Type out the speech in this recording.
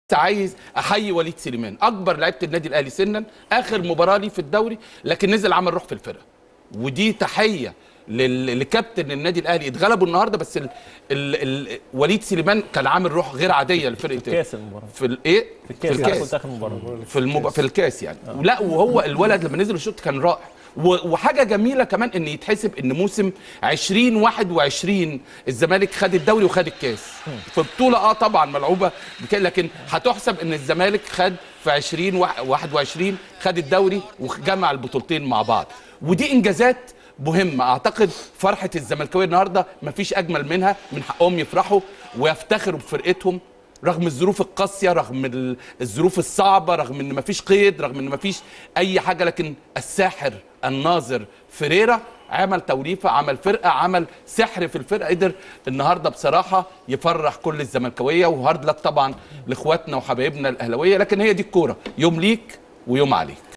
عايز احيي وليد سليمان اكبر لعيبه النادي الاهلي سنا اخر مباراه ليه في الدوري لكن نزل عمل روح في الفرقه ودي تحيه لل- لكابتن النادي الاهلي اتغلبوا النهارده بس ال... ال... ال... وليد سليمان كان عامل روح غير عاديه لفرقه كاس المباراه في الايه في الكاس, في الكاس. كنت اخر مباراه في المب... في الكاس يعني لا وهو الولد لما نزل الشوط كان رائع و- وحاجه جميله كمان ان يتحسب ان موسم 2021 الزمالك خد الدوري وخد الكاس في بطوله اه طبعا ملعوبه بك- لكن هتحسب ان الزمالك خد في 2021 خد الدوري وجمع البطولتين مع بعض ودي انجازات مهمة أعتقد فرحة الزملكاوية النهاردة مفيش أجمل منها من حقهم يفرحوا ويفتخروا بفرقتهم رغم الظروف القاسية رغم ال- الظروف الصعبة رغم ان مفيش قيد رغم ان مفيش اي حاجة لكن الساحر الناظر فريرا عمل توليفة عمل فرقة عمل سحر في الفرقة قدر النهاردة بصراحة يفرح كل الزملكاوية وهارد لك طبعا لاخواتنا وحبايبنا الاهلاوية لكن هي دي الكورة يوم ليك ويوم عليك